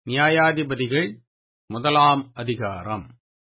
நியாயாதிபதிகள் முதலாம் அதிகாரம்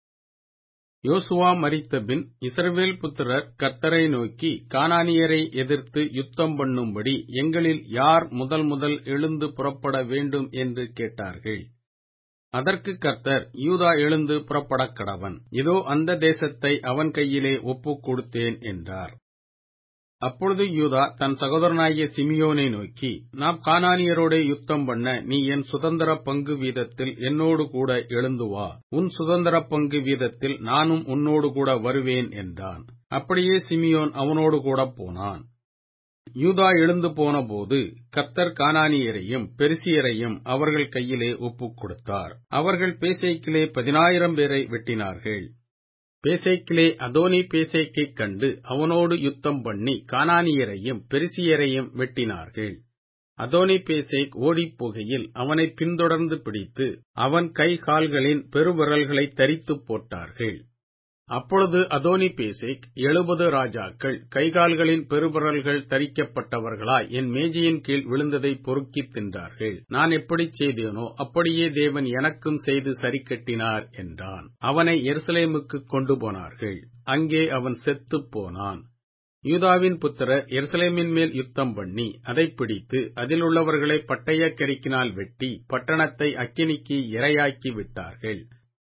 யோசுவா மரித்தபின் இஸ்ரவேல் புத்திரர் கர்த்தரை நோக்கி கானானியரை எதிர்த்து யுத்தம் பண்ணும்படி எங்களில் யார் முதல் முதல் எழுந்து புறப்பட வேண்டும் என்று கேட்டார்கள் அதற்கு கர்த்தர் யூதா எழுந்து புறப்படக் கடவன் இதோ அந்த தேசத்தை அவன் கையிலே ஒப்புக் கொடுத்தேன் என்றார் அப்பொழுது யூதா தன் சகோதரனாகிய சிமியோனை நோக்கி நாம் கானானியரோடே யுத்தம் பண்ண நீ என் சுதந்திர பங்கு வீதத்தில் என்னோடு கூட எழுந்து வா உன் சுதந்திர பங்கு வீதத்தில் நானும் உன்னோடு கூட வருவேன் என்றான் அப்படியே சிமியோன் அவனோடு கூட போனான் யூதா எழுந்து போனபோது கர்த்தர் கானானியரையும் பெருசியரையும் அவர்கள் கையிலே ஒப்புக் கொடுத்தார் அவர்கள் பேசைக்கிலே பதினாயிரம் பேரை வெட்டினார்கள் பேசைக்கிலே அதோனி பேசைக்கைக் கண்டு அவனோடு யுத்தம் பண்ணி கானானியரையும் பெருசியரையும் வெட்டினார்கள் அதோனி பேசேக் ஓடிப் போகையில் அவனை பின்தொடர்ந்து பிடித்து அவன் கை கால்களின் பெருவிரல்களை தரித்துப் போட்டார்கள் அப்பொழுது அதோனி பேசேக் எழுபது ராஜாக்கள் கைகால்களின் பெருவிரல்கள் தரிக்கப்பட்டவர்களாய் என் மேஜையின் கீழ் விழுந்ததை பொறுக்கித் தின்றார்கள் நான் எப்படிச் செய்தேனோ அப்படியே தேவன் எனக்கும் செய்து சரி கட்டினார் என்றான் அவனை எருசலேமுக்கு கொண்டு போனார்கள் அங்கே அவன் செத்துப் போனான் யூதாவின் புத்திரர் எருசலேமின் மேல் யுத்தம் பண்ணி அதை பிடித்து அதில் உள்ளவர்களை பட்டய கரிக்கினால் வெட்டி பட்டணத்தை அக்கினிக்கு இரையாக்கி விட்டார்கள்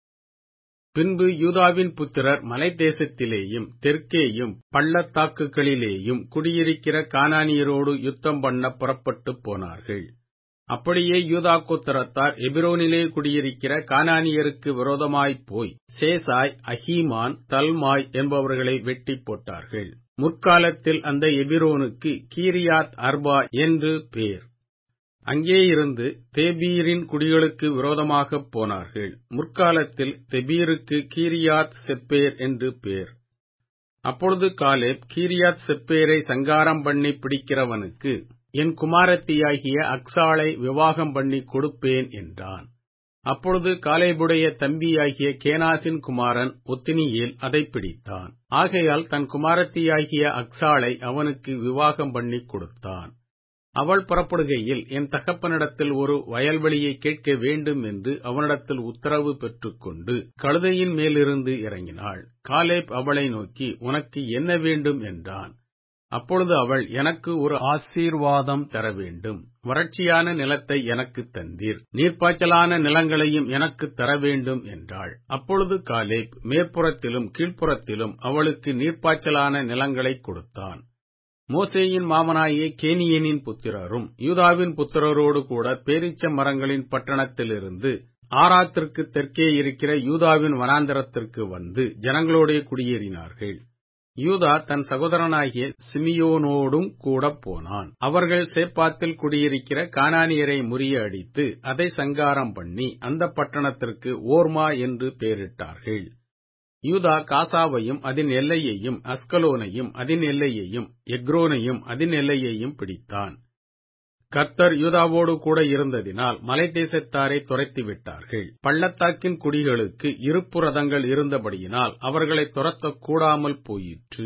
பின்பு யூதாவின் புத்திரர் மலை தேசத்திலேயும் தெற்கேயும் பள்ளத்தாக்குகளிலேயும் குடியிருக்கிற கானானியரோடு யுத்தம் பண்ண புறப்பட்டுப் போனார்கள் அப்படியே யூதா கோத்தரத்தார் எபிரோனிலே குடியிருக்கிற கானானியருக்கு விரோதமாய்ப் போய் சேசாய் அஹீமான் தல்மாய் என்பவர்களை வெட்டி போட்டார்கள் முற்காலத்தில் அந்த எபிரோனுக்கு கீரியாத் அர்பா என்று பேர் அங்கேயிருந்து தேபீரின் குடிகளுக்கு விரோதமாகப் போனார்கள் முற்காலத்தில் தெபீருக்கு கீரியாத் செப்பேர் என்று பேர் அப்பொழுது காலேப் கீரியாத் செப்பேரை சங்காரம் பண்ணி பிடிக்கிறவனுக்கு என் குமாரத்தியாகிய அக்சாளை விவாகம் பண்ணி கொடுப்பேன் என்றான் அப்பொழுது காலேபுடைய தம்பியாகிய கேனாசின் குமாரன் ஒத்தினியேல் அதை பிடித்தான் ஆகையால் தன் குமாரத்தியாகிய அக்சாளை அவனுக்கு விவாகம் பண்ணி கொடுத்தான் அவள் புறப்படுகையில் என் தகப்பனிடத்தில் ஒரு வயல்வெளியை கேட்க வேண்டும் என்று அவனிடத்தில் உத்தரவு பெற்றுக்கொண்டு கழுதையின் மேலிருந்து இறங்கினாள் காலேப் அவளை நோக்கி உனக்கு என்ன வேண்டும் என்றான் அப்பொழுது அவள் எனக்கு ஒரு ஆசீர்வாதம் தர வேண்டும் வறட்சியான நிலத்தை எனக்கு தந்தீர் நீர்ப்பாய்ச்சலான நிலங்களையும் எனக்கு தர வேண்டும் என்றாள் அப்பொழுது காலேப் மேற்புறத்திலும் கீழ்ப்புறத்திலும் அவளுக்கு நீர்ப்பாய்ச்சலான நிலங்களை கொடுத்தான் மோசேயின் மாமனாயே கேனியனின் புத்திரரும் யூதாவின் புத்திரரோடு கூட பேரிச்ச மரங்களின் பட்டணத்திலிருந்து ஆராத்திற்கு தெற்கே இருக்கிற யூதாவின் வனாந்தரத்திற்கு வந்து ஜனங்களோடே குடியேறினார்கள் யூதா தன் சகோதரனாகிய சிமியோனோடும் கூட போனான் அவர்கள் சேப்பாத்தில் குடியிருக்கிற கானானியரை முறிய அடித்து அதை சங்காரம் பண்ணி அந்த பட்டணத்திற்கு ஓர்மா என்று பெயரிட்டார்கள் யூதா காசாவையும் அதன் எல்லையையும் அஸ்கலோனையும் அதன் எல்லையையும் எக்ரோனையும் அதன் எல்லையையும் பிடித்தான் கர்த்தர் யூதாவோடு கூட இருந்ததினால் மலை தேசத்தாரை துரத்தி விட்டார்கள் பள்ளத்தாக்கின் குடிகளுக்கு இருப்பு ரதங்கள் இருந்தபடியினால் அவர்களை துரத்தக் கூடாமல் போயிற்று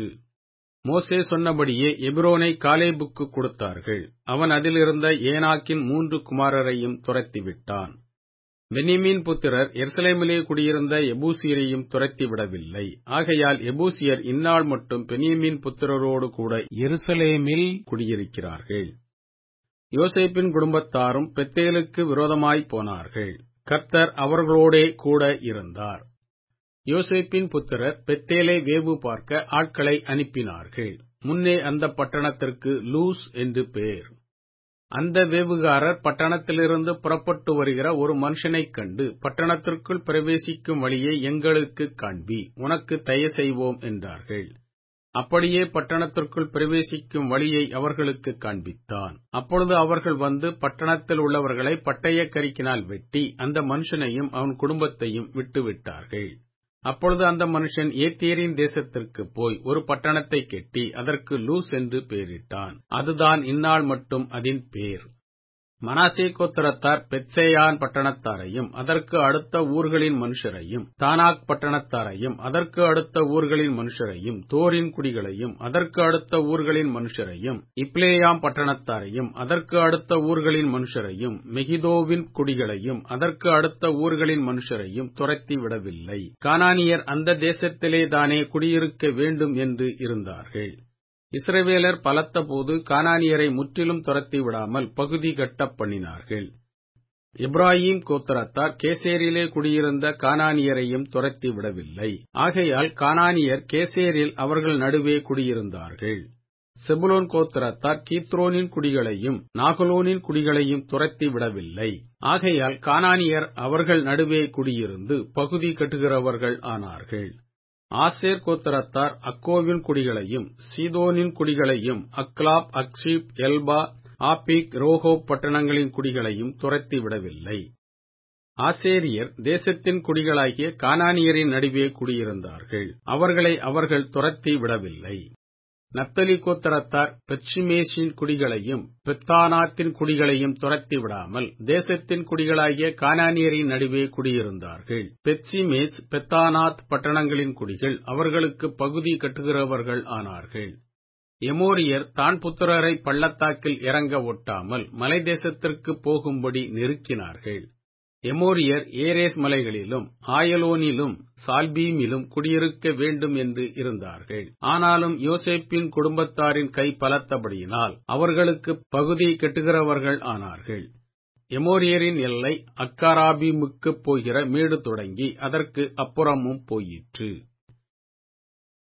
மோசே சொன்னபடியே எபிரோனை காலேபுக்கு கொடுத்தார்கள் அவன் அதிலிருந்த ஏனாக்கின் மூன்று குமாரரையும் துரத்திவிட்டான் பெனிமீன் புத்திரர் எருசலேமிலே குடியிருந்த எபூசியரையும் துரத்தி விடவில்லை ஆகையால் எபூசியர் இந்நாள் மட்டும் பெனியமீன் புத்திரரோடு கூட எருசலேமில் குடியிருக்கிறார்கள் யோசேப்பின் குடும்பத்தாரும் பெத்தேலுக்கு விரோதமாய் போனார்கள் கர்த்தர் அவர்களோடே கூட இருந்தார் யோசேப்பின் புத்திரர் பெத்தேலை வேவு பார்க்க ஆட்களை அனுப்பினார்கள் முன்னே அந்த பட்டணத்திற்கு லூஸ் என்று பெயர் அந்த வேவுகாரர் பட்டணத்திலிருந்து புறப்பட்டு வருகிற ஒரு மனுஷனைக் கண்டு பட்டணத்திற்குள் பிரவேசிக்கும் வழியை எங்களுக்கு காண்பி உனக்கு தய செய்வோம் என்றார்கள் அப்படியே பட்டணத்திற்குள் பிரவேசிக்கும் வழியை அவர்களுக்கு காண்பித்தான் அப்பொழுது அவர்கள் வந்து பட்டணத்தில் உள்ளவர்களை பட்டய கரிக்கினால் வெட்டி அந்த மனுஷனையும் அவன் குடும்பத்தையும் விட்டுவிட்டார்கள் அப்பொழுது அந்த மனுஷன் ஏத்தியரின் தேசத்திற்கு போய் ஒரு பட்டணத்தை கெட்டி அதற்கு லூஸ் என்று பெயரிட்டான் அதுதான் இந்நாள் மட்டும் அதன் பேர் மனாசே கோத்திரத்தார் பெத்சேயான் பட்டணத்தாரையும் அதற்கு அடுத்த ஊர்களின் மனுஷரையும் தானாக் பட்டணத்தாரையும் அதற்கு அடுத்த ஊர்களின் மனுஷரையும் தோரின் குடிகளையும் அதற்கு அடுத்த ஊர்களின் மனுஷரையும் இப்ளேயாம் பட்டணத்தாரையும் அதற்கு அடுத்த ஊர்களின் மனுஷரையும் மெகிதோவின் குடிகளையும் அதற்கு அடுத்த ஊர்களின் மனுஷரையும் துரத்தி விடவில்லை கானானியர் அந்த தேசத்திலே தானே குடியிருக்க வேண்டும் என்று இருந்தார்கள் இஸ்ரவேலர் பலத்தபோது கானானியரை முற்றிலும் துரத்தி விடாமல் பகுதி கட்டப் பண்ணினார்கள் இப்ராஹிம் கோத்திரத்தார் கேசேரிலே குடியிருந்த கானானியரையும் துரத்தி விடவில்லை ஆகையால் கானானியர் கேசேரில் அவர்கள் நடுவே குடியிருந்தார்கள் செபுலோன் கோத்திரத்தார் கீத்ரோனின் குடிகளையும் நாகலோனின் குடிகளையும் துரத்தி விடவில்லை ஆகையால் கானானியர் அவர்கள் நடுவே குடியிருந்து பகுதி கட்டுகிறவர்கள் ஆனார்கள் ஆசேர் கோத்திரத்தார் அக்கோவின் குடிகளையும் சீதோனின் குடிகளையும் அக்லாப் அக்ஷீப் எல்பா ஆபிக் ரோஹோப் பட்டணங்களின் குடிகளையும் துரத்தி விடவில்லை ஆசேரியர் தேசத்தின் குடிகளாகிய கானானியரின் நடுவே குடியிருந்தார்கள் அவர்களை அவர்கள் துரத்தி விடவில்லை நத்தலி கோத்திரத்தார் பெட்சிமேஷின் குடிகளையும் பெத்தானாத்தின் குடிகளையும் துரத்தி விடாமல் தேசத்தின் குடிகளாகிய கானானியரின் நடுவே குடியிருந்தார்கள் பெட்சிமேஸ் பெத்தானாத் பட்டணங்களின் குடிகள் அவர்களுக்கு பகுதி கட்டுகிறவர்கள் ஆனார்கள் எமோரியர் தான் புத்திரரை பள்ளத்தாக்கில் இறங்க ஒட்டாமல் மலை தேசத்திற்கு போகும்படி நெருக்கினார்கள் எமோரியர் ஏரேஸ் மலைகளிலும் ஆயலோனிலும் சால்பீமிலும் குடியிருக்க வேண்டும் என்று இருந்தார்கள் ஆனாலும் யோசேப்பின் குடும்பத்தாரின் கை பலத்தபடியினால் அவர்களுக்கு பகுதி கெட்டுகிறவர்கள் ஆனார்கள் எமோரியரின் எல்லை அக்காராபீமுக்குப் போகிற மேடு தொடங்கி அதற்கு அப்புறமும் போயிற்று